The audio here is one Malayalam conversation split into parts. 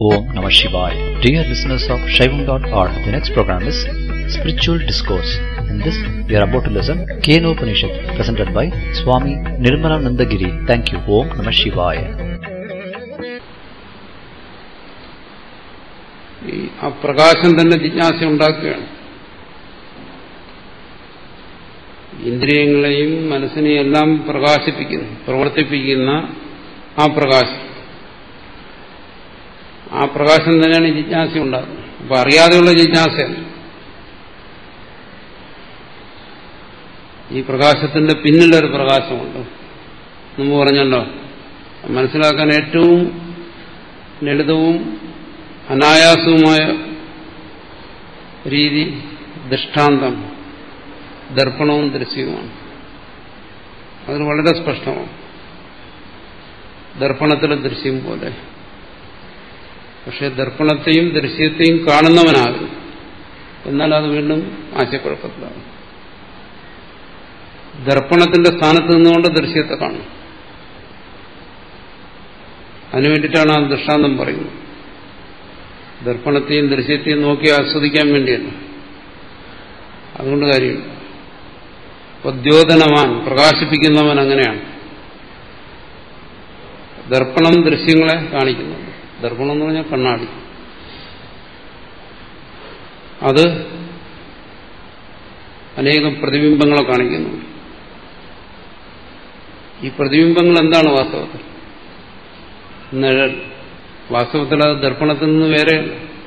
Om Namah Shivaya. Dear listeners of Shaivam.org, the next program is Spiritual Discourse. In this, we are about to listen Keno Upanishad, presented by Swami Nirmalananda Giri. Thank you. Om Namah Shivaya. ഈ ആ പ്രകാശം തന്നെ ജിജ്ഞാസ ഉണ്ടാക്കുകയാണ് ഇന്ദ്രിയങ്ങളെയും മനസ്സിനെയും എല്ലാം പ്രകാശിപ്പിക്കുന്നു പ്രവർത്തിപ്പിക്കുന്ന ആ പ്രകാശം ആ പ്രകാശം തന്നെയാണ് ഈ ജിജ്ഞാസ ഉണ്ടാകുന്നത് അപ്പൊ അറിയാതെയുള്ള ജിജ്ഞാസയല്ല ഈ പ്രകാശത്തിന്റെ പിന്നിലൊരു പ്രകാശമുണ്ട് മുമ്പ് പറഞ്ഞല്ലോ മനസ്സിലാക്കാൻ ഏറ്റവും ലളിതവും അനായാസവുമായ രീതി ദൃഷ്ടാന്തം ദർപ്പണവും ദൃശ്യവുമാണ് അതിന് വളരെ സ്പഷ്ടമാണ് ദർപ്പണത്തിലെ ദൃശ്യം പോലെ പക്ഷെ ദർപ്പണത്തെയും ദൃശ്യത്തെയും കാണുന്നവനാകും എന്നാൽ അത് വീണ്ടും ആശയക്കുഴപ്പത്തിലാകും ദർപ്പണത്തിന്റെ സ്ഥാനത്ത് നിന്നുകൊണ്ട് ദൃശ്യത്തെ കാണും അതിനു വേണ്ടിയിട്ടാണ് ആ ദൃഷ്ടാന്തം പറയുന്നത് ദർപ്പണത്തെയും ദൃശ്യത്തെയും നോക്കി ആസ്വദിക്കാൻ വേണ്ടിയല്ല അതുകൊണ്ട് കാര്യമില്ല ഉദ്യോതനവാൻ പ്രകാശിപ്പിക്കുന്നവൻ അങ്ങനെയാണ് ദർപ്പണം ദൃശ്യങ്ങളെ കാണിക്കുന്നുണ്ട് ദർപ്പണം എന്ന് പറഞ്ഞാൽ കണ്ണാടി അത് അനേകം പ്രതിബിംബങ്ങളെ കാണിക്കുന്നുണ്ട് ഈ പ്രതിബിംബങ്ങൾ എന്താണ് വാസ്തവത്തിൽ നിഴൽ വാസ്തവത്തിൽ അത് ദർപ്പണത്തിൽ നിന്ന് വേറെ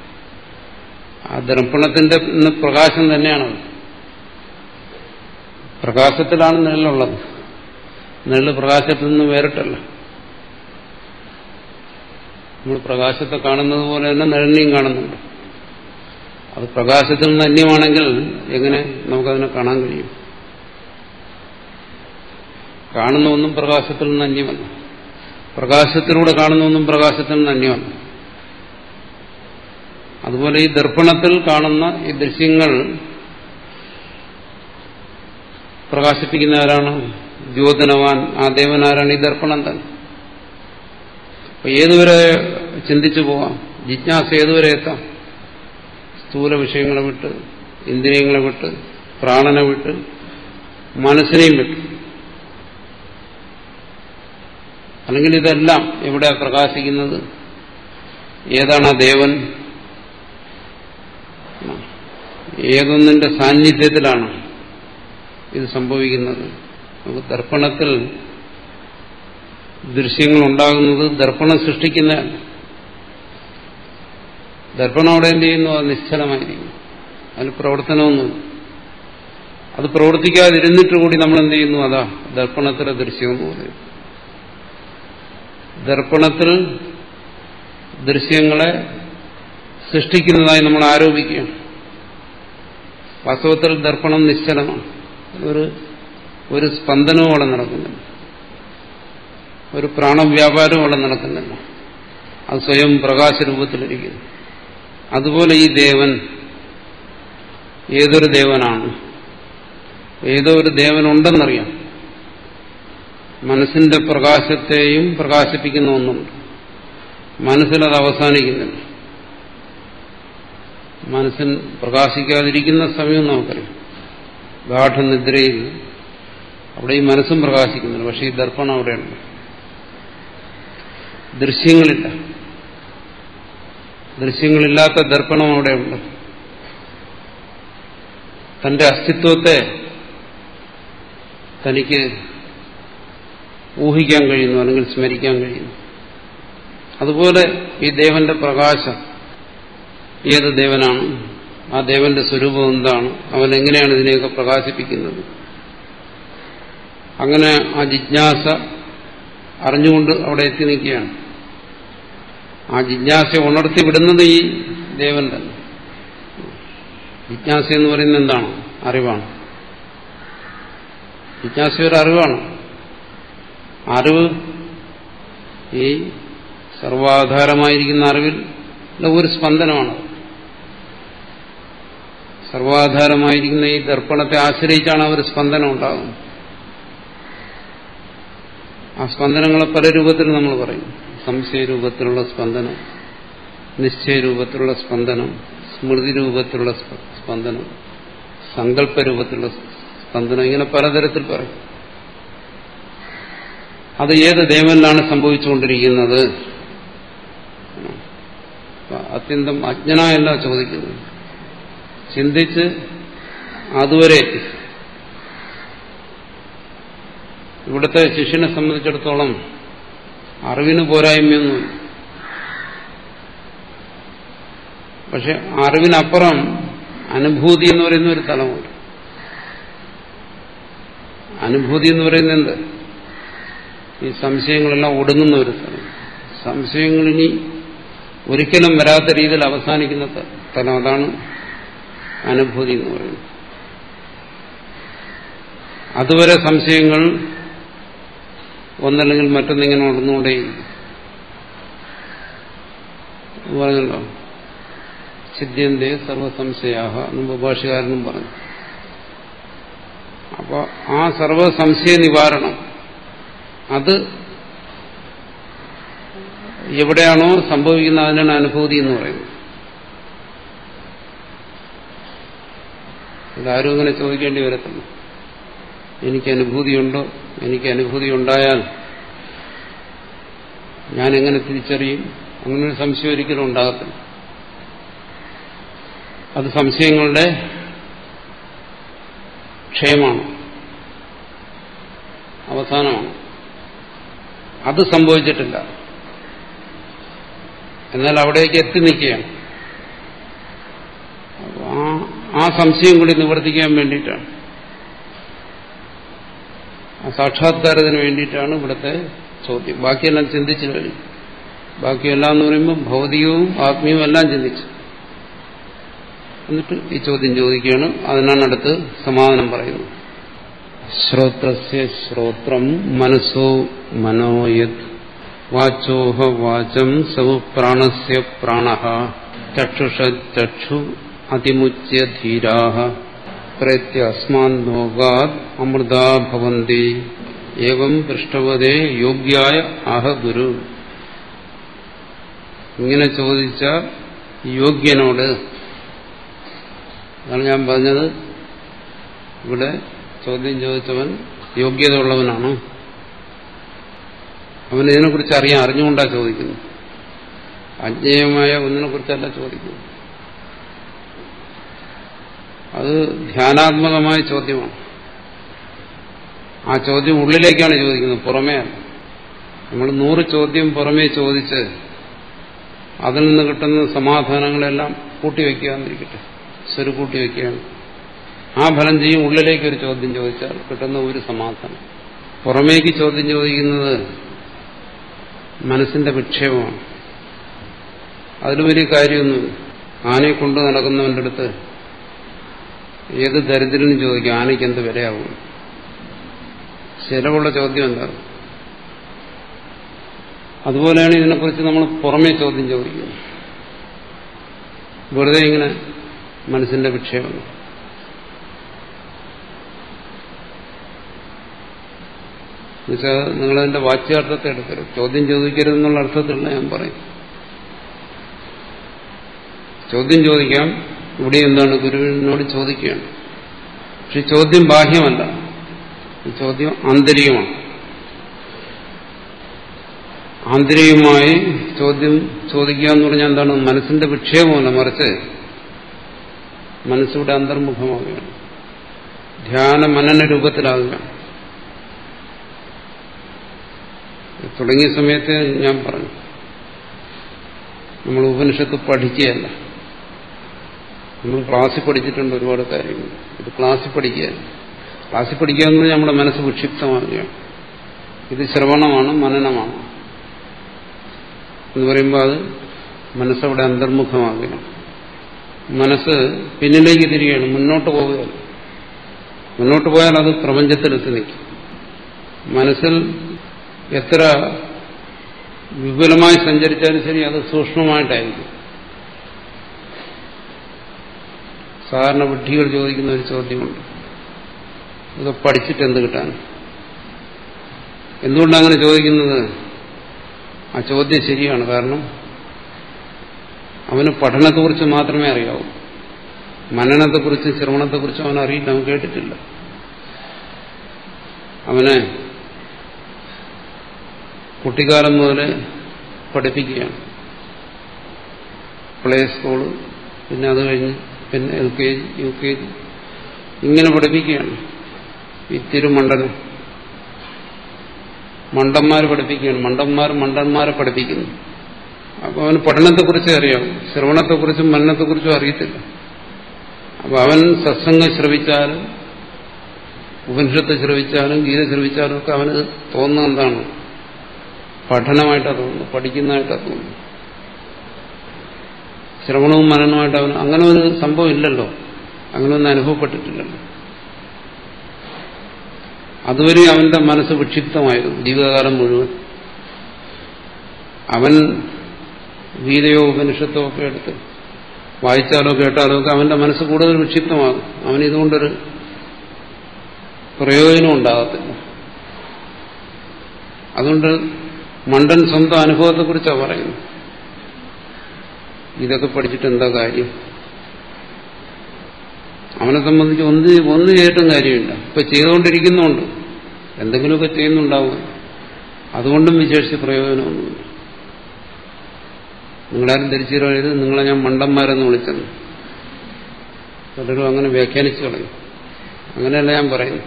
ആ ദർപ്പണത്തിന്റെ പ്രകാശം തന്നെയാണ് പ്രകാശത്തിലാണ് നിഴലുള്ളത് നിഴല് പ്രകാശത്തിൽ നിന്ന് വേറിട്ടല്ല നമ്മൾ പ്രകാശത്തെ കാണുന്നത് പോലെ തന്നെ നിഴലിനെയും കാണുന്നുണ്ട് അത് പ്രകാശത്തിൽ നിന്ന് അന്യമാണെങ്കിൽ എങ്ങനെ നമുക്കതിനെ കാണാൻ കഴിയും കാണുന്ന ഒന്നും പ്രകാശത്തിൽ നിന്ന് അന്യമല്ല പ്രകാശത്തിലൂടെ കാണുന്ന ഒന്നും പ്രകാശത്തിൽ നിന്ന് അന്യമല്ല അതുപോലെ ഈ ദർപ്പണത്തിൽ കാണുന്ന ഈ ദൃശ്യങ്ങൾ പ്രകാശിപ്പിക്കുന്നവരാണ് ദ്യോതനവാൻ ആ ദേവനാരാണ് ഈ ദർപ്പണം തന്നെ അപ്പൊ ഏതുവരെ ചിന്തിച്ചു പോവാം ജിജ്ഞാസ ഏതുവരെ എത്താം സ്ഥൂല വിഷയങ്ങളെ വിട്ട് ഇന്ദ്രിയങ്ങളെ വിട്ട് പ്രാണനെ വിട്ട് മനസ്സിനെയും വിട്ട് അല്ലെങ്കിൽ ഇതെല്ലാം എവിടെ പ്രകാശിക്കുന്നത് ഏതാണ് ആ ദേവൻ ഏതൊന്നിന്റെ സാന്നിധ്യത്തിലാണ് ഇത് സംഭവിക്കുന്നത് നമുക്ക് ദർപ്പണത്തിൽ ദൃശ്യങ്ങൾ ഉണ്ടാകുന്നത് ദർപ്പണം സൃഷ്ടിക്കുന്ന ദർപ്പണം അവിടെ എന്ത് ചെയ്യുന്നു അത് നിശ്ചലമായിരിക്കും അതിൽ പ്രവർത്തനമൊന്നും അത് പ്രവർത്തിക്കാതിരുന്നിട്ട് കൂടി നമ്മൾ എന്ത് ചെയ്യുന്നു അതാ ദർപ്പണത്തിലെ ദൃശ്യമെന്ന് പറയും ദർപ്പണത്തിൽ ദൃശ്യങ്ങളെ സൃഷ്ടിക്കുന്നതായി നമ്മൾ ആരോപിക്കുകയാണ് വാസ്തവത്തിൽ ദർപ്പണം നിശ്ചലമാണ് ഒരു ഒരു സ്പന്ദനവും അവിടെ നടക്കുന്നില്ല ഒരു പ്രാണവ്യാപാരവും അവിടെ നടക്കുന്നില്ല അത് സ്വയം പ്രകാശരൂപത്തിലിരിക്കുന്നു അതുപോലെ ഈ ദേവൻ ഏതൊരു ദേവനാണ് ഏതോ ഒരു ദേവനുണ്ടെന്നറിയാം മനസ്സിന്റെ പ്രകാശത്തെയും പ്രകാശിപ്പിക്കുന്ന ഒന്നുണ്ട് മനസ്സിലത് അവസാനിക്കുന്നില്ല മനസ്സിൽ പ്രകാശിക്കാതിരിക്കുന്ന സമയം നമുക്കറിയാം ഗാഠനിദ്രയിൽ അവിടെ ഈ മനസ്സും പ്രകാശിക്കുന്നില്ല പക്ഷെ ഈ ദർപ്പണം അവിടെയുണ്ട് ദൃശ്യങ്ങളില്ല ദൃശ്യങ്ങളില്ലാത്ത ദർപ്പണം അവിടെയുണ്ട് തന്റെ അസ്തിത്വത്തെ തനിക്ക് ഊഹിക്കാൻ കഴിയുന്നു അല്ലെങ്കിൽ സ്മരിക്കാൻ കഴിയുന്നു അതുപോലെ ഈ ദേവന്റെ പ്രകാശം ഏത് ദേവനാണ് ആ ദേവന്റെ സ്വരൂപം എന്താണ് അവൻ എങ്ങനെയാണ് ഇതിനെയൊക്കെ പ്രകാശിപ്പിക്കുന്നത് അങ്ങനെ ആ ജിജ്ഞാസ അറിഞ്ഞുകൊണ്ട് അവിടെ എത്തി നിൽക്കുകയാണ് ആ ജിജ്ഞാസ ഉണർത്തി വിടുന്നത് ഈ ദേവൻ തന്നെ ജിജ്ഞാസ എന്ന് പറയുന്നത് എന്താണ് അറിവാണ് ജിജ്ഞാസ ഒരു അറിവാണ് അറിവ് ഈ സർവാധാരമായിരിക്കുന്ന അറിവിൽ ഒരു സ്പന്ദനമാണ് സർവാധാരമായിരിക്കുന്ന ഈ ദർപ്പണത്തെ ആശ്രയിച്ചാണ് അവർ സ്പന്ദനം ഉണ്ടാകുന്നത് ആ സ്പന്ദനങ്ങളെ പല രൂപത്തിൽ നമ്മൾ പറയും സംശയരൂപത്തിലുള്ള സ്പന്ദനം നിശ്ചയരൂപത്തിലുള്ള സ്പന്ദനം സ്മൃതി രൂപത്തിലുള്ള സ്പന്ദനം സങ്കല്പരൂപത്തിലുള്ള സ്പന്ദനം ഇങ്ങനെ പലതരത്തിൽ പറയും അത് ഏത് ദേവനിലാണ് സംഭവിച്ചുകൊണ്ടിരിക്കുന്നത് അത്യന്തം അജ്ഞനായല്ല ചോദിക്കുന്നത് ചിന്തിച്ച് അതുവരെ ഇവിടുത്തെ ശിഷ്യനെ സംബന്ധിച്ചിടത്തോളം അറിവിന് പോരായ്മയൊന്നും പക്ഷെ അറിവിനപ്പുറം അനുഭൂതി എന്ന് പറയുന്ന ഒരു തലമുണ്ട് അനുഭൂതി എന്ന് പറയുന്നത് എന്ത് ഈ സംശയങ്ങളെല്ലാം ഒടുങ്ങുന്ന ഒരു സ്ഥലം സംശയങ്ങളിനി ഒരിക്കലും വരാത്ത രീതിയിൽ അവസാനിക്കുന്ന സ്ഥലം അതാണ് അനുഭൂതി എന്ന് പറയുന്നത് അതുവരെ സംശയങ്ങൾ ഒന്നല്ലെങ്കിൽ മറ്റൊന്നിങ്ങനെ ഉടന്നുകൊണ്ടേയിരിക്കും പറഞ്ഞല്ലോ സിദ്ധ്യന്തേ സർവസംശയാഹ മുമ്പ് ഭാഷകാരനും പറഞ്ഞു അപ്പോൾ ആ സർവസംശയ നിവാരണം അത് എവിടെയാണോ സംഭവിക്കുന്നത് അതിനാണ് അനുഭൂതി എന്ന് പറയുന്നത് ഇതാരും അങ്ങനെ ചോദിക്കേണ്ടി വരത്തില്ല എനിക്ക് അനുഭൂതിയുണ്ടോ എനിക്ക് അനുഭൂതി ഉണ്ടായാൽ ഞാൻ എങ്ങനെ തിരിച്ചറിയും അങ്ങനൊരു സംശയം ഒരിക്കലും ഉണ്ടാകത്തില്ല അത് സംശയങ്ങളുടെ ക്ഷയമാണ് അവസാനമാണ് അത് സംഭവിച്ചിട്ടില്ല എന്നാൽ അവിടേക്ക് എത്തി നിൽക്കുകയാണ് ആ സംശയം കൂടി നിവർത്തിക്കാൻ വേണ്ടിയിട്ടാണ് ആ സാക്ഷാത്കാരത്തിന് വേണ്ടിയിട്ടാണ് ഇവിടുത്തെ ചോദ്യം ബാക്കിയെല്ലാം ചിന്തിച്ചു കഴിഞ്ഞു ബാക്കിയെല്ലാം എന്ന് പറയുമ്പോൾ ഭൗതികവും ആത്മീയവും എല്ലാം ചിന്തിച്ചു എന്നിട്ട് ഈ ചോദ്യം ചോദിക്കുകയാണ് അതിനാണ് അടുത്ത് സമാധാനം പറയുന്നത് ശ്രോത്രസ്യ ശ്രോത്രം മനസ്സോ മനോയത് വാചോഹ വാചം സൗ പ്രാണസ്യ പ്രാണ ചക്ഷുഷ ചക്ഷു അതിമുച്യ ധീരാ പ്രത്യസ്മാന്നോഗാത് അമൃതാ ഭവന്തി ഏവം പൃഷ്ഠവതേ യോഗ്യായ ആഹ ഗുരു ഇങ്ങനെ ചോദിച്ച യോഗ്യനോട് അതാണ് ഞാൻ പറഞ്ഞത് ഇവിടെ ചോദ്യം ചോദിച്ചവൻ യോഗ്യത ഉള്ളവനാണോ അവൻ ഇതിനെക്കുറിച്ച് അറിയാൻ അറിഞ്ഞുകൊണ്ടാ ചോദിക്കുന്നു അജ്ഞേയമായ ഒന്നിനെ കുറിച്ചല്ല ചോദിക്കുന്നു അത് ധ്യാനാത്മകമായ ചോദ്യമാണ് ആ ചോദ്യം ഉള്ളിലേക്കാണ് ചോദിക്കുന്നത് പുറമേ അല്ല നമ്മൾ നൂറ് ചോദ്യം പുറമേ ചോദിച്ച് അതിൽ നിന്ന് കിട്ടുന്ന സമാധാനങ്ങളെല്ലാം കൂട്ടിവെക്കുക എന്നിരിക്കട്ടെ സ്വരുക്കൂട്ടി വയ്ക്കുകയാണ് ആ ഫലം ചെയ്യും ഉള്ളിലേക്ക് ഒരു ചോദ്യം ചോദിച്ചാൽ കിട്ടുന്ന ഒരു സമാധാനം പുറമേക്ക് ചോദ്യം ചോദിക്കുന്നത് മനസ്സിന്റെ വിക്ഷേപമാണ് അതിൽ വലിയ കാര്യമൊന്നുമില്ല ആനയെ കൊണ്ട് നടക്കുന്നവന്റെ അടുത്ത് ഏത് ദരിദ്രനും ചോദിക്കും ആനയ്ക്ക് എന്ത് വിലയാവും ചിലവുള്ള ചോദ്യം എന്താ അതുപോലെയാണ് ഇതിനെക്കുറിച്ച് നമ്മൾ പുറമേ ചോദ്യം ചോദിക്കുന്നത് വെറുതെ ഇങ്ങനെ മനസ്സിന്റെ വിക്ഷേപം എന്നുവെച്ചാൽ നിങ്ങളതിന്റെ വാച്യാർത്ഥത്തെ എടുക്കരുത് ചോദ്യം ചോദിക്കരുതെന്നുള്ള അർത്ഥത്തിലുള്ള ഞാൻ പറയും ചോദ്യം ചോദിക്കാം ഇവിടെ എന്താണ് ഗുരുവിനോട് ചോദിക്കുകയാണ് പക്ഷെ ചോദ്യം ബാഹ്യമല്ല ഈ ചോദ്യം ആന്തരികമാണ് ആന്തരികമായി ചോദ്യം ചോദിക്കുക എന്ന് പറഞ്ഞാൽ എന്താണ് മനസ്സിന്റെ വിക്ഷേപമല്ല മറിച്ച് മനസ്സിവിടെ അന്തർമുഖമാവുകയാണ് ധ്യാന മനന രൂപത്തിലാകുകയാണ് തുടങ്ങിയ സമയത്ത് ഞാൻ പറഞ്ഞു നമ്മൾ ഉപനിഷത്ത് പഠിക്കുകയല്ല നമ്മൾ ക്ലാസ്സിൽ പഠിച്ചിട്ടുണ്ട് ഒരുപാട് കാര്യങ്ങൾ ഇത് ക്ലാസ്സിൽ പഠിക്കുകയല്ല ക്ലാസ്സിൽ പഠിക്കുക എന്ന് പറഞ്ഞാൽ നമ്മുടെ മനസ്സ് വിക്ഷിപ്തമാകുകയാണ് ഇത് ശ്രവണമാണ് മനനമാണ് എന്ന് പറയുമ്പോൾ അത് മനസ്സവിടെ അന്തർമുഖമാകുകയാണ് മനസ്സ് പിന്നിലേക്ക് തിരികെയാണ് മുന്നോട്ട് പോവുകയല്ല മുന്നോട്ട് പോയാൽ അത് പ്രപഞ്ചത്തിലെത്തി നിൽക്കും മനസ്സിൽ എത്ര വിപുലമായി സഞ്ചരിച്ചാലും ശരി അത് സൂക്ഷ്മമായിട്ടായിരിക്കും സാധാരണ വിഡ്ഢികൾ ചോദിക്കുന്ന ഒരു ചോദ്യമുണ്ട് ഇതൊക്കെ പഠിച്ചിട്ട് എന്ത് കിട്ടാൻ എന്തുകൊണ്ടാണ് അങ്ങനെ ചോദിക്കുന്നത് ആ ചോദ്യം ശരിയാണ് കാരണം അവന് പഠനത്തെക്കുറിച്ച് മാത്രമേ അറിയാവൂ മനനത്തെക്കുറിച്ചും ശ്രവണത്തെക്കുറിച്ചും അവൻ അറിയില്ല അവൻ കേട്ടിട്ടില്ല അവനെ കുട്ടിക്കാലം മുതലേ പഠിപ്പിക്കുകയാണ് പ്ലേ സ്കൂള് പിന്നെ അത് കഴിഞ്ഞ് പിന്നെ L K G U K G ഇങ്ങനെ പഠിപ്പിക്കുകയാണ് ഈ തിരുമണ്ടനം മണ്ടന്മാർ പഠിപ്പിക്കുകയാണ് മണ്ടന്മാർ മണ്ടന്മാരെ പഠിപ്പിക്കുന്നു അപ്പോൾ അവന് പഠനത്തെക്കുറിച്ചേ അറിയാം ശ്രവണത്തെക്കുറിച്ചും മനനത്തെക്കുറിച്ചും അറിയത്തില്ല അപ്പോൾ അവൻ സത്സംഗം ശ്രവിച്ചാലും ഉപനിഷത്ത് ശ്രവിച്ചാലും ഗീത ശ്രവിച്ചാലും ഒക്കെ അവന് തോന്നുന്നത് എന്താണ് പഠനമായിട്ടാണ് തോന്നുന്നു പഠിക്കുന്നതായിട്ടാണ് തോന്നുന്നു ശ്രവണവും മനനവുമായിട്ട് അവന് അങ്ങനെ ഒരു സംഭവം ഇല്ലല്ലോ അങ്ങനെ ഒന്നും അനുഭവപ്പെട്ടിട്ടില്ലല്ലോ അതുവരെ അവന്റെ മനസ്സ് വിക്ഷിപ്തമായിരുന്നു ജീവിതകാലം മുഴുവൻ അവൻ ഗീതയോ ഉപനിഷത്തോ ഒക്കെ എടുത്ത് വായിച്ചാലോ കേട്ടാലോ ഒക്കെ അവന്റെ മനസ്സ് കൂടുതൽ വിക്ഷിപ്തമാകും അവൻ ഇതുകൊണ്ടൊരു പ്രയോജനം ഉണ്ടാകത്തില്ല അതുകൊണ്ട് മണ്ടൻ സ്വന്തം അനുഭവത്തെക്കുറിച്ചാണ് പറയുന്നത് ഇതൊക്കെ പഠിച്ചിട്ട് എന്താ കാര്യം അവനെ സംബന്ധിച്ച് ഒന്ന് ഒന്ന് ചെയ്തിട്ടും കാര്യമില്ല ഇപ്പൊ ചെയ്തുകൊണ്ടിരിക്കുന്നുണ്ട് എന്തെങ്കിലുമൊക്കെ ചെയ്യുന്നുണ്ടാവും അതുകൊണ്ടും വിശേഷിച്ച് പ്രയോജനമൊന്നുമില്ല നിങ്ങളാരും ധരിച്ചിരുന്നത് നിങ്ങളെ ഞാൻ മണ്ടന്മാരെന്ന് വിളിച്ചത് പലരും അങ്ങനെ വ്യാഖ്യാനിച്ചു കളയും അങ്ങനെയല്ല ഞാൻ പറയുന്നു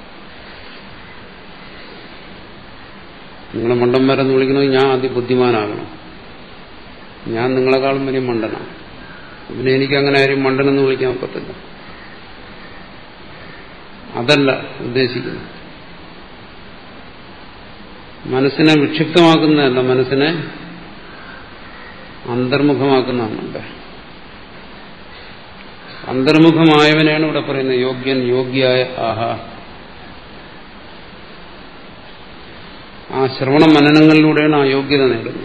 നിങ്ങളെ മണ്ടന്മാരെന്ന് വിളിക്കണമെങ്കിൽ ഞാൻ ആദ്യം ബുദ്ധിമാനാകണം ഞാൻ നിങ്ങളെക്കാളും വലിയ മണ്ടനാണ് പിന്നെ എനിക്ക് അങ്ങനെ ആരും മണ്ടനെന്ന് വിളിക്കാൻ ഒക്കത്തില്ല അതല്ല ഉദ്ദേശിക്കുന്നത് മനസ്സിനെ വിക്ഷിപ്തമാക്കുന്നതല്ല മനസ്സിനെ അന്തർമുഖമാക്കുന്നതാണ് അന്തർമുഖമായവനെയാണ് ഇവിടെ പറയുന്നത് യോഗ്യൻ യോഗ്യായ ആഹാ ആ ശ്രവണ മനനങ്ങളിലൂടെയാണ് ആ യോഗ്യത നേടുന്നത്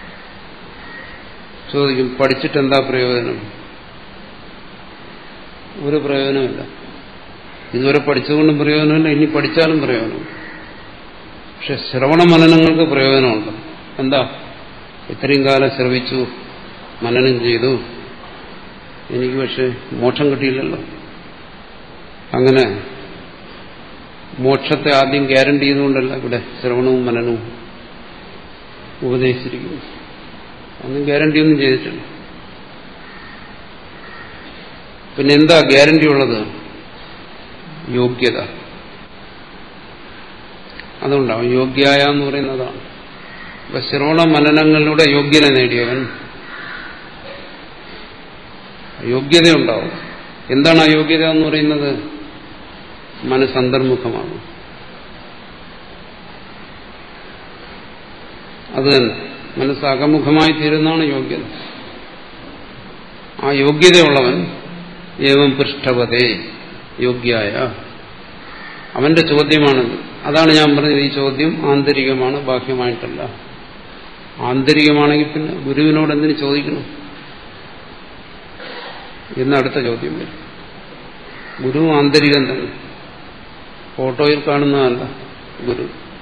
ചോദിക്കും പഠിച്ചിട്ട് എന്താ പ്രയോജനം ഒരു പ്രയോജനമില്ല ഇതുവരെ പഠിച്ചതുകൊണ്ടും പ്രയോജനമില്ല ഇനി പഠിച്ചാലും പ്രയോജനം പക്ഷെ ശ്രവണ മനനങ്ങൾക്ക് പ്രയോജനമുണ്ട് എന്താ ഇത്രയും കാലം ശ്രവിച്ചു മനനം ചെയ്തു എനിക്ക് പക്ഷെ മോക്ഷം കിട്ടിയില്ലല്ലോ അങ്ങനെ മോക്ഷത്തെ ആദ്യം ഗ്യാരണ്ടി ചെയ്തുകൊണ്ടല്ല ഇവിടെ ശ്രവണവും മനനവും ഉപദേശിച്ചിരിക്കുന്നു ഒന്നും ഗ്യാരണ്ടി ഒന്നും ചെയ്തിട്ടില്ല പിന്നെ എന്താ ഗ്യാരണ്ടി ഉള്ളത് യോഗ്യത അതുണ്ടാവും യോഗ്യായ എന്ന് പറയുന്നതാണ് അപ്പൊ ശ്രവണ മനനങ്ങളിലൂടെ യോഗ്യത നേടിയവൻ യോഗ്യതയുണ്ടാവും എന്താണ് ആ യോഗ്യത എന്ന് പറയുന്നത് മനസ്സന്തർമുഖമാണ് അത് തന്നെ മനസ്സ് അകമുഖമായി തീരുന്നതാണ് യോഗ്യത ആ യോഗ്യതയുള്ളവൻ ഏവം പൃഷ്ഠവതേ യോഗ്യായ അവന്റെ ചോദ്യമാണിത് അതാണ് ഞാൻ പറഞ്ഞത് ഈ ചോദ്യം ആന്തരികമാണ് ബാഹ്യമായിട്ടല്ല ആന്തരികമാണെങ്കിൽ പിന്നെ ഗുരുവിനോട് എന്തിനു ചോദിക്കണം എന്ന് അടുത്ത ചോദ്യം വരും ഗുരു ആന്തരികം തന്നെ ഫോട്ടോയിൽ കാണുന്നതല്ല ഗുരു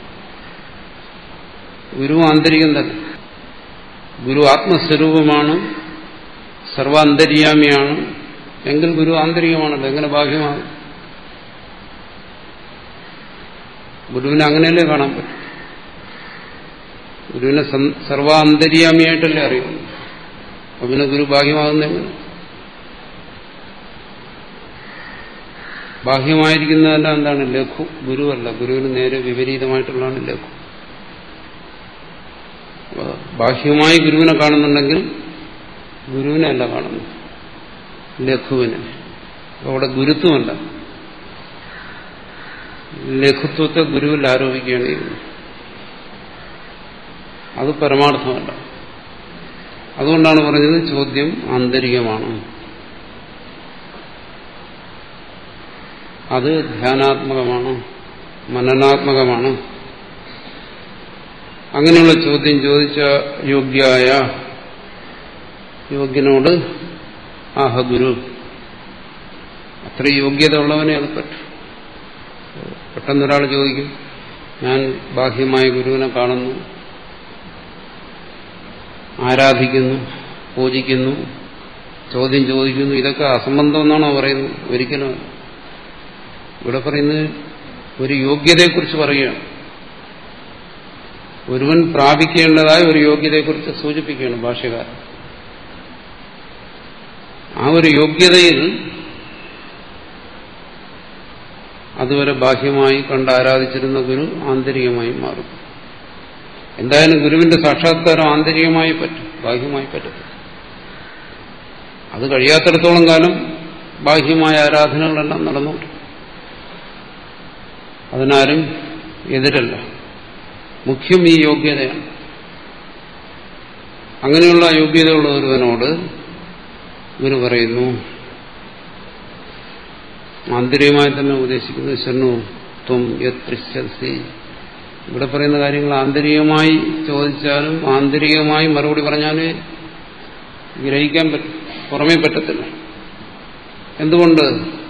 ഗുരു ആന്തരികം തന്നെ ഗുരു ആത്മസ്വരൂപമാണ് സർവാന്തര്യാമിയാണ് എങ്കിൽ ഗുരു ആന്തരികമാണല്ലോ എങ്ങനെ ബാഹ്യമാകും ഗുരുവിനെ അങ്ങനെയല്ലേ കാണാൻ പറ്റും ഗുരുവിനെ സർവാന്തര്യാമിയായിട്ടല്ലേ അറിയുന്നു അപ്പൊ പിന്നെ ഗുരു ബാഹ്യമാകുന്നെങ്ങനെ ബാഹ്യമായിരിക്കുന്നതെല്ലാം എന്താണ് ലഘു ഗുരുവല്ല ഗുരുവിന് നേരെ വിപരീതമായിട്ടുള്ളതാണ് ലഘു ബാഹ്യമായി ഗുരുവിനെ കാണുന്നുണ്ടെങ്കിൽ ഗുരുവിനെ അല്ല കാണുന്നു ലഘുവിനെ അവിടെ ഗുരുത്വമല്ല ലഘുത്വത്തെ ഗുരുവിൽ ആരോപിക്കുകയാണ് ചെയ്യുന്നത് അത് പരമാർത്ഥമല്ല അതുകൊണ്ടാണ് പറഞ്ഞത് ചോദ്യം ആന്തരികമാണ് അത് ധ്യാനാത്മകമാണ് മനനാത്മകമാണ് അങ്ങനെയുള്ള ചോദ്യം ചോദിച്ച യോഗ്യായ യോഗ്യനോട് ആഹ ഗുരു അത്ര യോഗ്യത ഉള്ളവനെ അത് പറ്റും പെട്ടെന്നൊരാൾ ചോദിക്കും ഞാൻ ബാഹ്യമായ ഗുരുവിനെ കാണുന്നു ആരാധിക്കുന്നു പൂജിക്കുന്നു ചോദ്യം ചോദിക്കുന്നു ഇതൊക്കെ അസംബന്ധം എന്നാണോ പറയുന്നത് ഒരിക്കലും ഇവിടെ പറയുന്നത് ഒരു യോഗ്യതയെക്കുറിച്ച് പറയുകയാണ് ഒരുവൻ പ്രാപിക്കേണ്ടതായ ഒരു യോഗ്യതയെക്കുറിച്ച് സൂചിപ്പിക്കുകയാണ് ഭാഷ്യകാരൻ ആ ഒരു യോഗ്യതയിൽ അതുവരെ ബാഹ്യമായി കണ്ട് ആരാധിച്ചിരുന്ന ഗുരു ആന്തരികമായി മാറും എന്തായാലും ഗുരുവിന്റെ സാക്ഷാത്കാരം ആന്തരികമായി പറ്റും ബാഹ്യമായി പറ്റും അത് കഴിയാത്തിടത്തോളം കാലം ബാഹ്യമായ ആരാധനകളെല്ലാം നടന്നോട്ടെ അതിനാരും എതിരല്ല മുഖ്യം ഈ യോഗ്യതയാണ് അങ്ങനെയുള്ള യോഗ്യതയുള്ള ഒരുവനോട് ഗുരു പറയുന്നു ആന്തരികമായി തന്നെ ഉപദേശിക്കുന്നു ശരണു ത്വം യത്രിശസി ഇവിടെ പറയുന്ന കാര്യങ്ങൾ ആന്തരികമായി ചോദിച്ചാലും ആന്തരികമായി മറുപടി പറഞ്ഞാലേ ഗ്രഹിക്കാൻ പറ്റും പുറമേ പറ്റത്തില്ല എന്തുകൊണ്ട്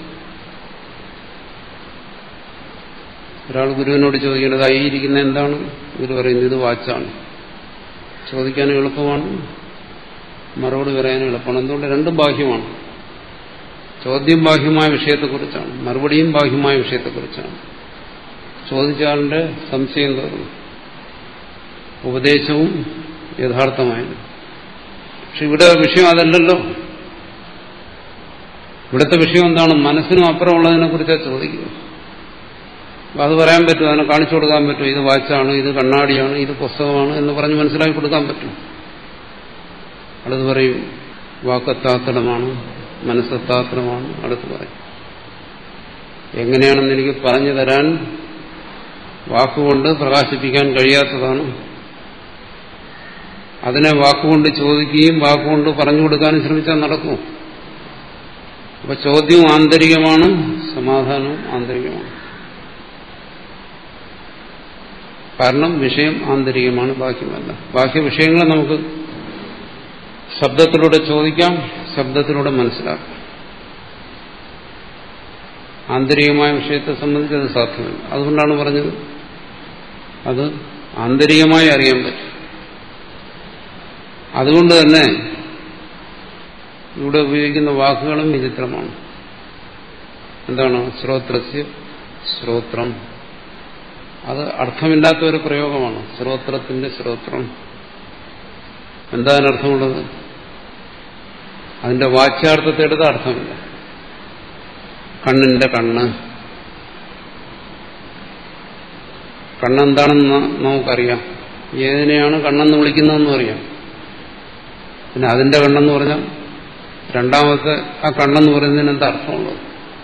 ഒരാൾ ഗുരുവിനോട് ചോദിക്കേണ്ടത് ആയിരിക്കുന്ന എന്താണ് ഗുരു പറയുന്നത് ഇത് വാച്ചാണ് ചോദിക്കാൻ എളുപ്പമാണ് മറുപടി പറയാൻ എളുപ്പമാണ് എന്തുകൊണ്ട് രണ്ടും ബാഹ്യമാണ് ചോദ്യം ബാഹ്യമായ വിഷയത്തെക്കുറിച്ചാണ് മറുപടിയും ബാഹ്യമായ വിഷയത്തെക്കുറിച്ചാണ് ചോദിച്ചാളിന്റെ സംശയം തോന്നുന്നു ഉപദേശവും യഥാർത്ഥമായത് പക്ഷെ ഇവിടെ വിഷയം അതല്ലല്ലോ ഇവിടുത്തെ വിഷയം എന്താണ് മനസ്സിനും അപ്പുറമുള്ളതിനെ കുറിച്ചാണ് ചോദിക്കുന്നത് അത് പറയാൻ പറ്റും അതിനെ കാണിച്ചു കൊടുക്കാൻ പറ്റും ഇത് വാച്ചാണ് ഇത് കണ്ണാടിയാണ് ഇത് പുസ്തകമാണ് എന്ന് പറഞ്ഞ് മനസ്സിലാക്കി കൊടുക്കാൻ പറ്റും അടുത്ത് പറയും വാക്കത്താത്തടമാണ് മനസ്സത്താത്തടമാണ് അടുത്ത് പറയും എങ്ങനെയാണെന്ന് എനിക്ക് പറഞ്ഞു തരാൻ വാക്കുകൊണ്ട് പ്രകാശിപ്പിക്കാൻ കഴിയാത്തതാണ് അതിനെ വാക്കുകൊണ്ട് ചോദിക്കുകയും വാക്കുകൊണ്ട് പറഞ്ഞു കൊടുക്കാനും ശ്രമിച്ചാൽ നടക്കും അപ്പൊ ചോദ്യവും ആന്തരികമാണ് സമാധാനവും ആന്തരികമാണ് കാരണം വിഷയം ആന്തരികമാണ് ബാഹ്യമല്ല ബാഹ്യ വിഷയങ്ങളെ നമുക്ക് ശബ്ദത്തിലൂടെ ചോദിക്കാം ശബ്ദത്തിലൂടെ മനസ്സിലാക്കാം ആന്തരികമായ വിഷയത്തെ സംബന്ധിച്ച് അത് സാധ്യമല്ല അതുകൊണ്ടാണ് പറഞ്ഞത് അത് ആന്തരികമായി അറിയാൻ പറ്റും അതുകൊണ്ട് തന്നെ ഇവിടെ ഉപയോഗിക്കുന്ന വാക്കുകളും വിചിത്രമാണ് എന്താണ് ശ്രോത്രസ്യ ശ്രോത്രം അത് അർത്ഥമില്ലാത്ത ഒരു പ്രയോഗമാണ് ശ്രോത്രത്തിന്റെ ശ്രോത്രം എന്താ അതിനർത്ഥമുള്ളത് അതിന്റെ വാച്യാർത്ഥത്തെ എടുത്ത അർത്ഥമില്ല കണ്ണിന്റെ കണ്ണ് കണ്ണെന്താണെന്ന് നമുക്കറിയാം ഏതിനെയാണ് കണ്ണെന്ന് വിളിക്കുന്നതെന്നും അറിയാം പിന്നെ അതിന്റെ കണ്ണെന്ന് പറഞ്ഞാൽ രണ്ടാമത്തെ ആ കണ്ണെന്ന് പറയുന്നതിന് എന്താ അർത്ഥമുള്ളത്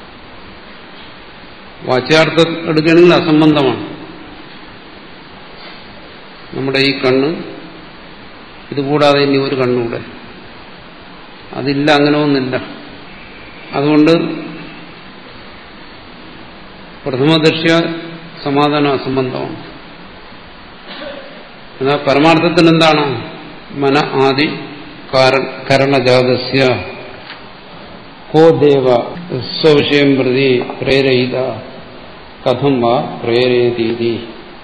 വാച്യാർത്ഥം എടുക്കുകയാണെങ്കിൽ അസംബന്ധമാണ് നമ്മുടെ ഈ കണ്ണ് ഇതുകൂടാതെ ഇനി ഒരു കണ്ണൂടെ അതില്ല അങ്ങനെ ഒന്നില്ല അതുകൊണ്ട് പ്രഥമദർശ്യ സമാധാനം അസംബന്ധമാണ് എന്നാൽ പരമാർത്ഥത്തിൽ എന്താണ് മന ആദി കരണജാതസ്യ കോ ദേവ സ്വവിഷയം പ്രതി പ്രേരയിത കഥം വാ പ്രേരയതീതി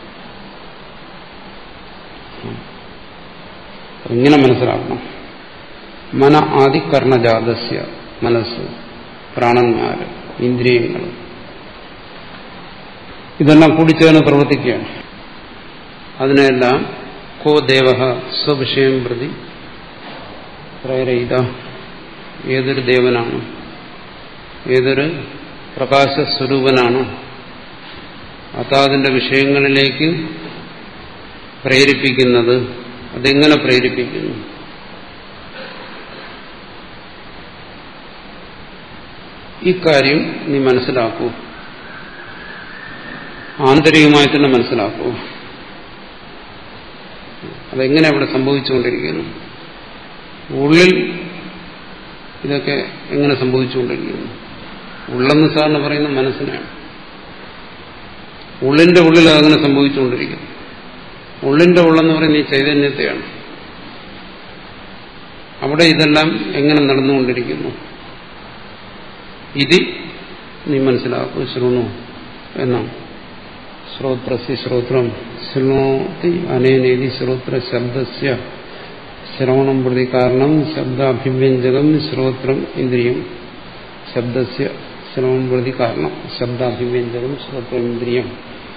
ഇങ്ങനെ മനസ്സിലാക്കണം മന ആദി കർണജാതസ്യ മനസ്സ് പ്രാണന്മാര് ഇന്ദ്രിയങ്ങൾ ഇതെല്ലാം കൂടിച്ചേർന്ന് പ്രവർത്തിക്കുകയാണ് അതിനെല്ലാം കോ ദേവ സ്വവിഷയം പ്രതി പ്രേരയിത ഏതൊരു ദേവനാണ് ഏതൊരു പ്രകാശസ്വരൂപനാണ് അതാതിന്റെ വിഷയങ്ങളിലേക്ക് പ്രേരിപ്പിക്കുന്നത് അതെങ്ങനെ പ്രേരിപ്പിക്കുന്നു ഇക്കാര്യം നീ മനസ്സിലാക്കൂ ആന്തരികമായി തന്നെ മനസ്സിലാക്കൂ അതെങ്ങനെ അവിടെ സംഭവിച്ചുകൊണ്ടിരിക്കുന്നു ഉള്ളിൽ ഇതൊക്കെ എങ്ങനെ സംഭവിച്ചുകൊണ്ടിരിക്കുന്നു ഉള്ളെന്ന് സാറിന് പറയുന്ന മനസ്സിനാണ് ഉള്ളിന്റെ ഉള്ളിൽ അതങ്ങനെ സംഭവിച്ചുകൊണ്ടിരിക്കുന്നു ഉള്ളിന്റെ ഉള്ളെന്ന് പറയുന്ന ഈ ചൈതന്യത്തെയാണ് അവിടെ ഇതെല്ലാം എങ്ങനെ നടന്നുകൊണ്ടിരിക്കുന്നു ഇത് നീ മനസ്സിലാക്കൂ ശൃണു എന്നാണ് ശ്രോത്രസ്യ ശ്രോത്രം ശൃണോതി അനേനേതി ശ്രോത്ര ശബ്ദസ്യ ശ്രവണം പ്രതി കാരണം ശബ്ദാഭിവ്യഞ്ജകം ശ്രോത്രം ഇന്ദ്രിയം ശബ്ദസ്യ ശ്രവണം പ്രതി കാരണം ശബ്ദാഭിവ്യഞ്ജകം ശ്രോത്രം ഇന്ദ്രിയം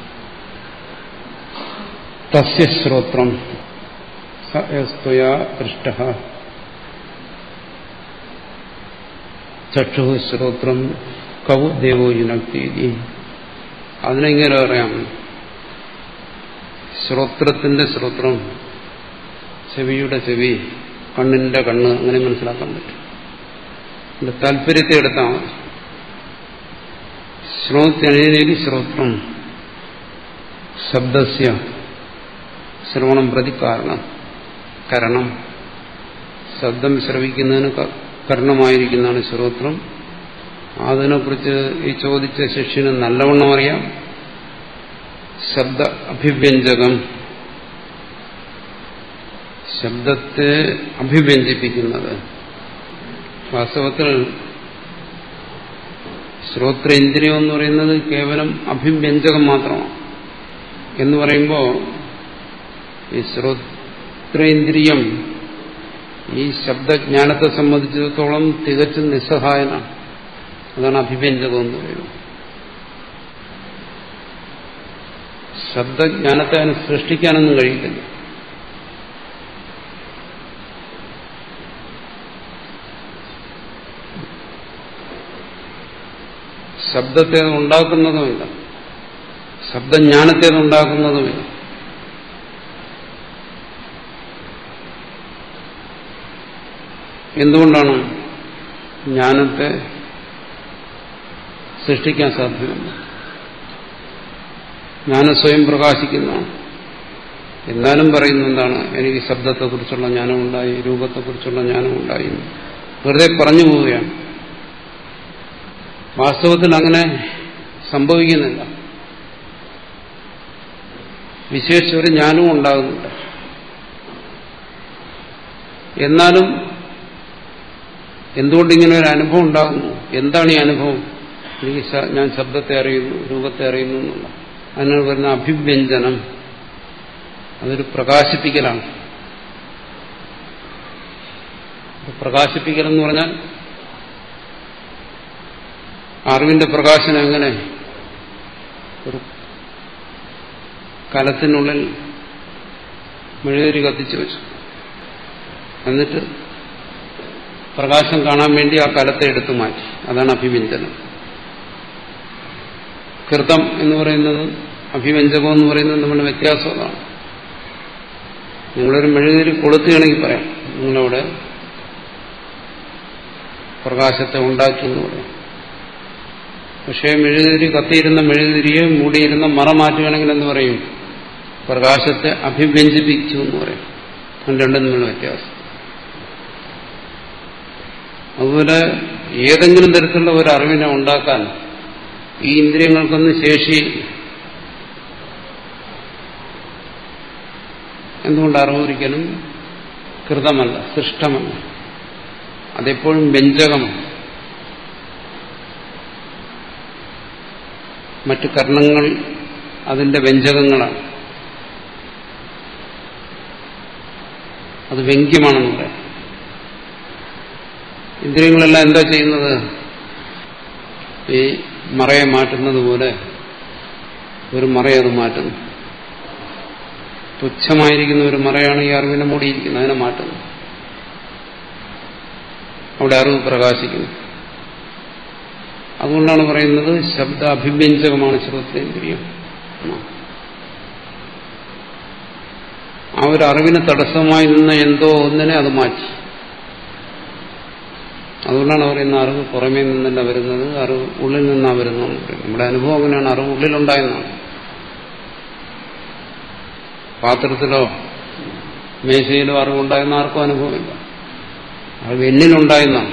തസ്യ ശ്രോത്രം സയസ്ത്വയാ ദൃഷ്ട ചക്ഷു ശ്രോത്രം കവു ദേവോ യുനക്തി അതിനെങ്ങനെ പറയാം ശ്രോത്രത്തിന്റെ ശ്രോത്രം ചെവിയുടെ ചെവി കണ്ണിന്റെ കണ്ണ് അങ്ങനെ മനസ്സിലാക്കാൻ പറ്റും അതിന്റെ താല്പര്യത്തെ എടുത്താൽ മതി ശ്രോത്യനേരി ശ്രോത്രം ശബ്ദസ്യ ശ്രവണം പ്രതി കാരണം കരണം ശബ്ദം ശ്രവിക്കുന്നതിന് കരണമായിരിക്കുന്നതാണ് ശ്രോത്രം അതിനെക്കുറിച്ച് ഈ ചോദിച്ച ശിഷ്യന് നല്ലവണ്ണം അറിയാം ശബ്ദ അഭിവ്യഞ്ജകം ശബ്ദത്തെ അഭിവ്യഞ്ജിപ്പിക്കുന്നത് വാസ്തവത്തിൽ ശ്രോത്രേന്ദ്രിയം എന്ന് പറയുന്നത് കേവലം അഭിവ്യഞ്ജകം മാത്രമാണ് എന്ന് പറയുമ്പോൾ ഈ ശ്രോത്രേന്ദ്രിയം ഈ ശബ്ദജ്ഞാനത്തെ സംബന്ധിച്ചിടത്തോളം തികച്ചും നിസ്സഹായനാണ് അതാണ് അഭിവ്യഞ്ജകം എന്ന് പറയുന്നത് ശബ്ദജ്ഞാനത്തെ അതിന് സൃഷ്ടിക്കാനൊന്നും കഴിയില്ല ശബ്ദത്തെ അത് ഉണ്ടാക്കുന്നതുമില്ല ശബ്ദജ്ഞാനത്തെ അത് ഉണ്ടാക്കുന്നതുമില്ല എന്തുകൊണ്ടാണ് ജ്ഞാനത്തെ സൃഷ്ടിക്കാൻ സാധ്യമല്ല ജ്ഞാനം സ്വയം പ്രകാശിക്കുന്നതാണ് എന്നാലും പറയുന്ന എന്താണ് എനിക്ക് ശബ്ദത്തെക്കുറിച്ചുള്ള ജ്ഞാനമുണ്ടായി രൂപത്തെക്കുറിച്ചുള്ള ജ്ഞാനമുണ്ടായി വെറുതെ പറഞ്ഞു പോവുകയാണ് വാസ്തവത്തിൽ അങ്ങനെ സംഭവിക്കുന്നില്ല വിശേഷിച്ച ഒരു ജ്ഞാനവും ഉണ്ടാകുന്നില്ല എന്നാലും എന്തുകൊണ്ടിങ്ങനെ ഒരു അനുഭവം ഉണ്ടാകുന്നു എന്താണ് ഈ അനുഭവം എനിക്ക് ഞാൻ ശബ്ദത്തെ അറിയുന്നു രൂപത്തെ അറിയുന്നു എന്നുള്ള അതിനാണ് പറയുന്ന അഭിവ്യഞ്ജനം അതൊരു പ്രകാശിപ്പിക്കലാണ് പ്രകാശിപ്പിക്കൽ എന്ന് പറഞ്ഞാൽ അറിവിന്റെ പ്രകാശനം എങ്ങനെ ഒരു കലത്തിനുള്ളിൽ മെഴുകുതിരി കത്തിച്ചു വെച്ചു എന്നിട്ട് പ്രകാശം കാണാൻ വേണ്ടി ആ കലത്തെ എടുത്തു മാറ്റി അതാണ് അഭിവ്യഞ്ജനം കൃതം എന്ന് പറയുന്നത് അഭിവ്യഞ്ജകം എന്ന് പറയുന്നത് നമ്മുടെ വ്യത്യാസം അതാണ് നിങ്ങളൊരു മെഴുകുതിരി കൊളുത്തുകയാണെങ്കിൽ പറയാം നിങ്ങളവിടെ പ്രകാശത്തെ ഉണ്ടാക്കി എന്ന് പറയാം പക്ഷേ മെഴുകുതിരി കത്തിയിരുന്ന മെഴുകുതിരിയെ മൂടിയിരുന്ന മറ മാറ്റുകയാണെങ്കിൽ എന്ന് പറയും പ്രകാശത്തെ അഭിവ്യഞ്ജിപ്പിച്ചു എന്ന് പറയും രണ്ടും തമ്മിലുള്ള വ്യത്യാസം അതുപോലെ ഏതെങ്കിലും തരത്തിലുള്ള ഒരു അറിവിനെ ഉണ്ടാക്കാൻ ഈ ഇന്ദ്രിയങ്ങൾക്കൊന്നും ശേഷി എന്തുകൊണ്ട് അറിവ് ഒരിക്കലും കൃതമല്ല സൃഷ്ടമല്ല അതെപ്പോഴും വ്യഞ്ജകമാണ് മറ്റു കർണങ്ങൾ അതിന്റെ വ്യഞ്ജകങ്ങളാണ് അത് വ്യംഗ്യമാണെന്ന് പറയാം ഇന്ദ്രിയങ്ങളെല്ലാം എന്താ ചെയ്യുന്നത് ഈ മറയെ മാറ്റുന്നത് പോലെ ഒരു മറയെ അത് മാറ്റുന്നു തുച്ഛമായിരിക്കുന്ന ഒരു മറയാണ് ഈ അറിവിനെ മൂടിയിരിക്കുന്നത് അതിനെ മാറ്റുന്നു അവിടെ അറിവ് പ്രകാശിക്കുന്നു അതുകൊണ്ടാണ് പറയുന്നത് ശബ്ദ അഭിവ്യഞ്ജകമാണ് ശ്രോത്രേന്ദ്രിയം ആ ഒരു അറിവിന് തടസ്സമായി നിന്ന എന്തോ ഒന്നിനെ അത് മാറ്റി അതുകൊണ്ടാണ് പറയുന്ന അറിവ് പുറമേ നിന്നല്ല വരുന്നത് അറിവ് ഉള്ളിൽ നിന്നാണ് വരുന്നത് നമ്മുടെ അനുഭവം അങ്ങനെയാണ് അറിവ് ഉള്ളിലുണ്ടായെന്നാണ് പാത്രത്തിലോ മേശയിലോ അറിവുണ്ടായെന്ന് ആർക്കും അനുഭവമില്ല അറിവ് എന്നിലുണ്ടായെന്നാണ്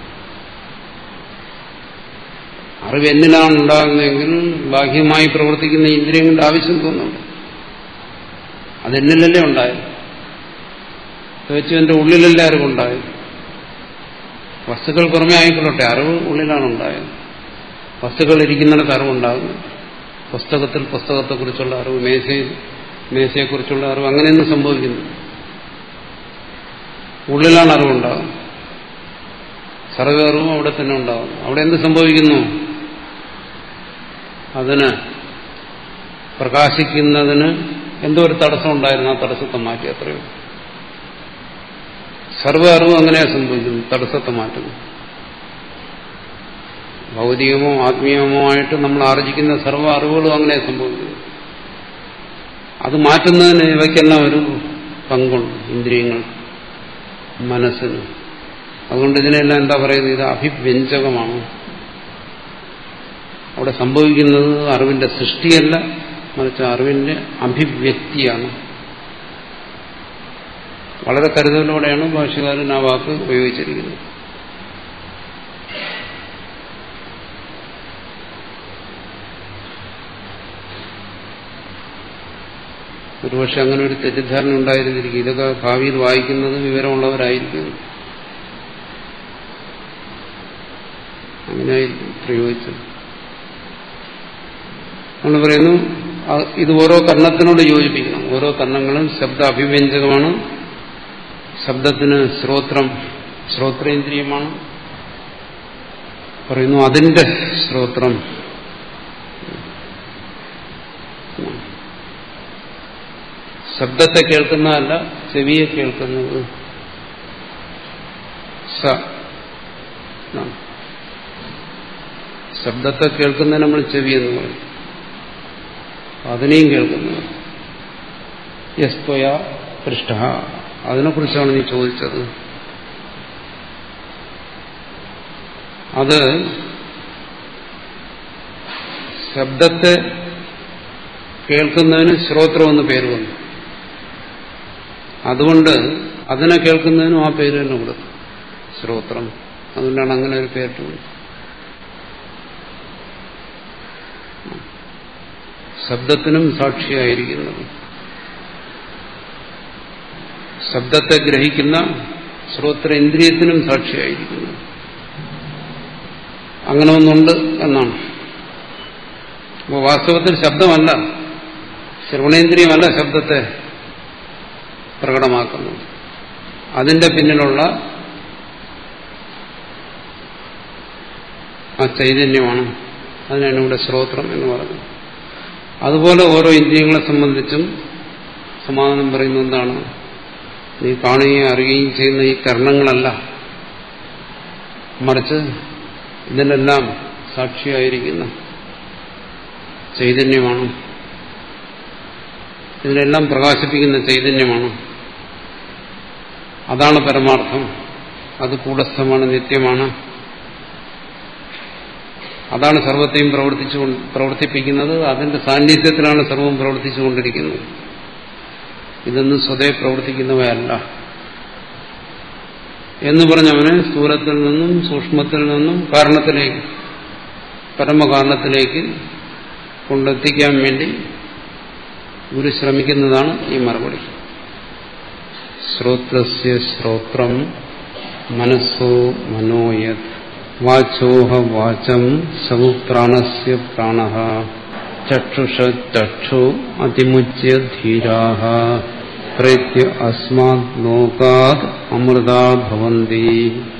അറിവ് എന്നിലാണ് ഉണ്ടാകുന്നതെങ്കിൽ ബാഹ്യമായി പ്രവർത്തിക്കുന്ന ഇന്ദ്രിയങ്ങളുടെ ആവശ്യം തോന്നുന്നുണ്ട് അതെന്നിലല്ലേ ഉണ്ടായത് തീർച്ചയായും എന്റെ ഉള്ളിലല്ലേ അറിവുണ്ടായത് വസ്തുക്കൾ പുറമേ ആയിക്കൊള്ളട്ടെ അറിവ് ഉള്ളിലാണ് ഉണ്ടായത് വസ്തുക്കൾ ഇരിക്കുന്നിടത്ത് അറിവുണ്ടാകുന്നു പുസ്തകത്തിൽ പുസ്തകത്തെക്കുറിച്ചുള്ള അറിവ് മേശയിൽ മേശയെക്കുറിച്ചുള്ള അറിവ് അങ്ങനെയൊന്നും സംഭവിക്കുന്നു ഉള്ളിലാണ് അറിവുണ്ടാകുന്നത് സർവ്വ അറിവും അവിടെ തന്നെ ഉണ്ടാകുന്നു അവിടെ എന്ത് സംഭവിക്കുന്നു അതിന് പ്രകാശിക്കുന്നതിന് എന്തോ ഒരു തടസ്സം ഉണ്ടായിരുന്നു ആ തടസ്സത്തെ മാറ്റി അത്രയോ സർവ്വ അറിവും അങ്ങനെയാണ് സംഭവിക്കുന്നു തടസ്സത്തെ മാറ്റുന്നു ഭൗതികമോ ആത്മീയമോ ആയിട്ട് നമ്മൾ ആർജിക്കുന്ന സർവ്വ അറിവുകളും അങ്ങനെ സംഭവിക്കുന്നു അത് മാറ്റുന്നതിന് ഇവയ്ക്കെല്ലാം ഒരു പങ്കുണ്ട് ഇന്ദ്രിയങ്ങൾ മനസ്സിന് അതുകൊണ്ട് ഇതിനെല്ലാം എന്താ പറയുന്നത് ഇത് അഭിവ്യഞ്ജകമാണ് അവിടെ സംഭവിക്കുന്നത് അറിവിന്റെ സൃഷ്ടിയല്ല മറിച്ച് അറിവിന്റെ അഭിവ്യക്തിയാണ് വളരെ കരുതലോടെയാണ് ഭാഷകാരൻ ആ വാക്ക് ഉപയോഗിച്ചിരിക്കുന്നത് ഒരുപക്ഷെ അങ്ങനെ ഒരു തെറ്റിദ്ധാരണ ഉണ്ടായിരുന്നിരിക്കും ഇതൊക്കെ ഭാവിയിൽ വായിക്കുന്നത് വിവരമുള്ളവരായിരിക്കും അങ്ങനെയായിരിക്കും പ്രയോഗിച്ചത് നമ്മൾ പറയുന്നു ഇത് ഓരോ കർണത്തിനോട് യോജിപ്പിക്കണം ഓരോ കർണങ്ങളും ശബ്ദ അഭിവ്യഞ്ജകമാണ് ശബ്ദത്തിന് ശ്രോത്രം ശ്രോത്രേന്ദ്രിയമാണ് പറയുന്നു അതിന്റെ ശ്രോത്രം ശബ്ദത്തെ കേൾക്കുന്നതല്ല ചെവിയെ കേൾക്കുന്നത് സ ശബ്ദത്തെ കേൾക്കുന്നതിന് നമ്മൾ ചെവി എന്ന് പറയും അതിനെയും കേൾക്കുന്നത് യസ്ത്വയ പൃഷ്ട അതിനെക്കുറിച്ചാണ് നീ ചോദിച്ചത് അത് ശബ്ദത്തെ കേൾക്കുന്നതിന് ശ്രോത്രമെന്ന് പേര് വന്നു അതുകൊണ്ട് അതിനെ കേൾക്കുന്നതിനും ആ പേര് തന്നെ കൊടുത്തു ശ്രോത്രം അതുകൊണ്ടാണ് അങ്ങനെ ഒരു പേരിട്ട് കൊടുത്തത് ശബ്ദത്തിനും സാക്ഷിയായിരിക്കുന്നത് ശബ്ദത്തെ ഗ്രഹിക്കുന്ന ശ്രോത്ര ഇന്ദ്രിയത്തിനും സാക്ഷിയായിരിക്കുന്നു അങ്ങനെ ഒന്നുണ്ട് എന്നാണ് അപ്പോൾ വാസ്തവത്തിൽ ശബ്ദമല്ല ശ്രവണേന്ദ്രിയമല്ല ശബ്ദത്തെ പ്രകടമാക്കുന്നത് അതിന്റെ പിന്നിലുള്ള ആ ചൈതന്യമാണ് അതിനാണ് ഇവിടെ ശ്രോത്രം എന്ന് പറയുന്നത് അതുപോലെ ഓരോ ഇന്ദ്രിയങ്ങളെ സംബന്ധിച്ചും സമാധാനം പറയുന്ന എന്താണ് നീ കാണുകയും അറിയുകയും ചെയ്യുന്ന ഈ കർണങ്ങളല്ല മറിച്ച് ഇതിനെല്ലാം സാക്ഷിയായിരിക്കുന്ന ചൈതന്യമാണ് ഇതിനെല്ലാം പ്രകാശിപ്പിക്കുന്ന ചൈതന്യമാണ് അതാണ് പരമാർത്ഥം അത് കൂടസ്ഥമാണ് നിത്യമാണ് അതാണ് സർവത്തെയും പ്രവർത്തിച്ചു പ്രവർത്തിപ്പിക്കുന്നത് അതിന്റെ സാന്നിധ്യത്തിലാണ് സർവം പ്രവർത്തിച്ചുകൊണ്ടിരിക്കുന്നത് ഇതൊന്നും സ്വതേ പ്രവർത്തിക്കുന്നവയല്ല എന്ന് പറഞ്ഞവനെ സ്ഥൂലത്തിൽ നിന്നും സൂക്ഷ്മത്തിൽ നിന്നും കാരണത്തിലേക്ക് പരമകാരണത്തിലേക്ക് കൊണ്ടെത്തിക്കാൻ വേണ്ടി ഗുരു ശ്രമിക്കുന്നതാണ് ഈ മറുപടി ശ്രോത്രസ്യ ശ്രോത്രം മനസ്സോ മനോയത് വാചോഹ വാചം സവു പ്രാണസ്യ പ്രാണ ചക്ഷുഷ ചക്ഷു അതിമുച്യ ധീരാ പ്രേത്യ അസ്മാത് ലോകാത് അമൃതാ ഭവന്തി